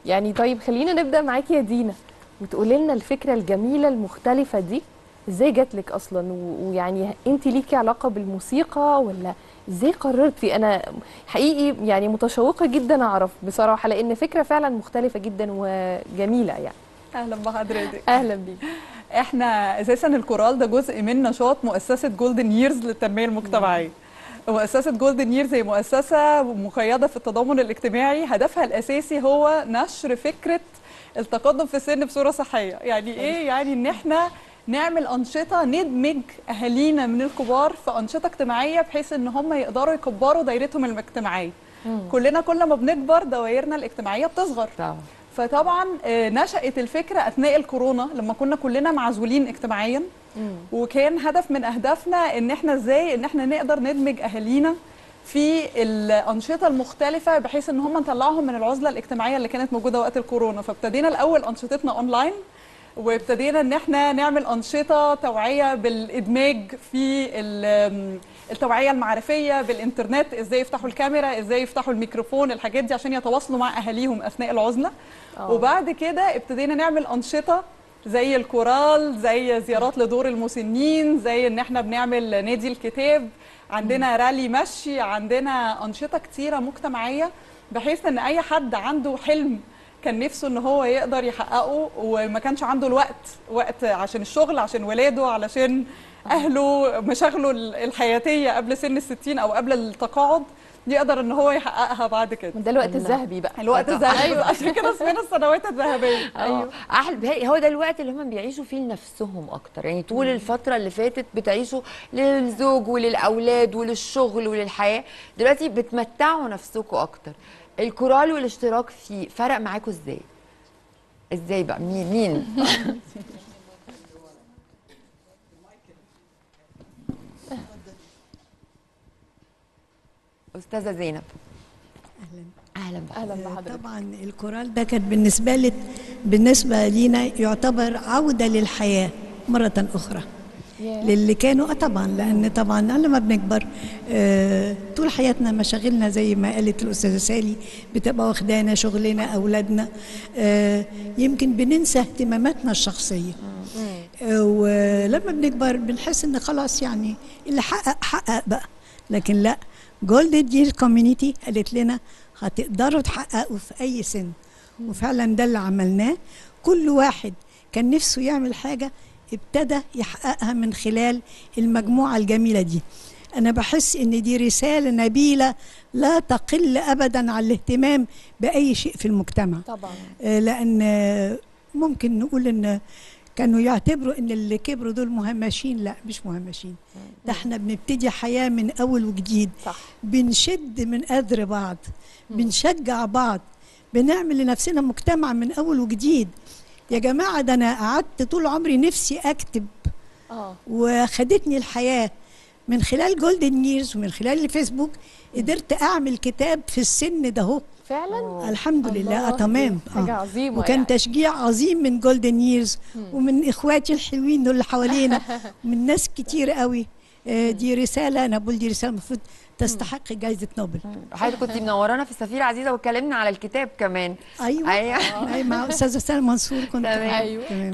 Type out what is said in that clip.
يعني طيب خلينا نبدا معاكي يا دينا وتقولي لنا الفكره الجميله المختلفه دي ازاي جات لك اصلا و- ويعني انت ليكي علاقه بالموسيقى ولا ازاي قررتي انا حقيقي يعني متشوقه جدا اعرف بصراحه لان فكره فعلا مختلفه جدا وجميله يعني اهلا بحضرتك اهلا بيكي احنا اساسا الكورال ده جزء من نشاط مؤسسه جولدن ييرز للتنميه المجتمعيه مؤسسة جولدن ييرز هي مؤسسة مقيدة في التضامن الاجتماعي هدفها الأساسي هو نشر فكرة التقدم في السن بصورة صحية يعني إيه؟ يعني إن إحنا نعمل أنشطة ندمج أهالينا من الكبار في أنشطة اجتماعية بحيث إن هم يقدروا يكبروا دايرتهم الاجتماعية كلنا كل ما بنكبر دوائرنا الاجتماعية بتصغر طبعا فطبعا آه، نشأت الفكرة أثناء الكورونا لما كنا كلنا معزولين اجتماعيا وكان هدف من أهدافنا إن إحنا إزاي إن إحنا نقدر ندمج أهالينا في الأنشطة المختلفة بحيث إن هم نطلعهم من العزلة الاجتماعية اللي كانت موجودة وقت الكورونا فابتدينا الأول أنشطتنا أونلاين وابتدينا ان احنا نعمل انشطه توعيه بالادماج في ال- التوعيه المعرفيه بالانترنت ازاي يفتحوا الكاميرا ازاي يفتحوا الميكروفون الحاجات دي عشان يتواصلوا مع اهاليهم اثناء العزله آه. وبعد كده ابتدينا نعمل انشطه زي الكورال زي زيارات لدور المسنين زي ان احنا بنعمل نادي الكتاب عندنا رالي مشي عندنا انشطه كتيره مجتمعيه بحيث ان اي حد عنده حلم كان نفسه ان هو يقدر يحققه وما كانش عنده الوقت وقت عشان الشغل عشان ولاده علشان اهله مشاغله الحياتيه قبل سن الستين او قبل التقاعد يقدر ان هو يحققها بعد كده ده الوقت الذهبي بقى الوقت الذهبي أيوة. عشان كده اسمنا السنوات الذهبيه ايوه احلى هو ده الوقت اللي هم بيعيشوا فيه لنفسهم اكتر يعني طول الفتره اللي فاتت بتعيشوا للزوج وللاولاد وللشغل وللحياه دلوقتي بتمتعوا نفسكم اكتر الكورال والاشتراك فيه فرق معاكم ازاي ازاي بقى مين مين استاذه زينب اهلا اهلا بك اهلا بحضرتك طبعا الكورال ده كانت بالنسبه لي بالنسبه لينا يعتبر عوده للحياه مره اخرى ياه. للي كانوا آه طبعا لان طبعا لما بنكبر آه طول حياتنا مشاغلنا زي ما قالت الاستاذه سالي بتبقى واخدانا شغلنا اولادنا آه يمكن بننسى اهتماماتنا الشخصيه آه ولما بنكبر بنحس ان خلاص يعني اللي حقق حقق بقى لكن لا جولدن يير كوميونيتي قالت لنا هتقدروا تحققوا في اي سن وفعلا ده اللي عملناه كل واحد كان نفسه يعمل حاجه ابتدى يحققها من خلال المجموعه الجميله دي انا بحس ان دي رساله نبيله لا تقل ابدا عن الاهتمام باي شيء في المجتمع طبعا آه، لان آه، ممكن نقول ان كانوا يعتبروا ان اللي كبروا دول مهمشين لا مش مهمشين ده احنا بنبتدي حياه من اول وجديد صح بنشد من اذر بعض بنشجع بعض بنعمل لنفسنا مجتمع من اول وجديد يا جماعه ده انا قعدت طول عمري نفسي اكتب اه وخدتني الحياه من خلال جولدن ييرز ومن خلال الفيسبوك قدرت اعمل كتاب في السن ده اهو فعلا الحمد لله الله، آه تمام دي حاجه آه. عظيمه وكان يعني. تشجيع عظيم من جولدن ييرز ومن اخواتي الحلوين دول اللي حوالينا من ناس كتير قوي آه، دي رساله انا بقول دي رساله المفروض تستحق جائزه نوبل حضرتك كنت منورانا في السفيره عزيزه واتكلمنا على الكتاب كمان ايوه ايوه ايوه مع استاذه سلمى منصور كنت تمام. أيوة. تمام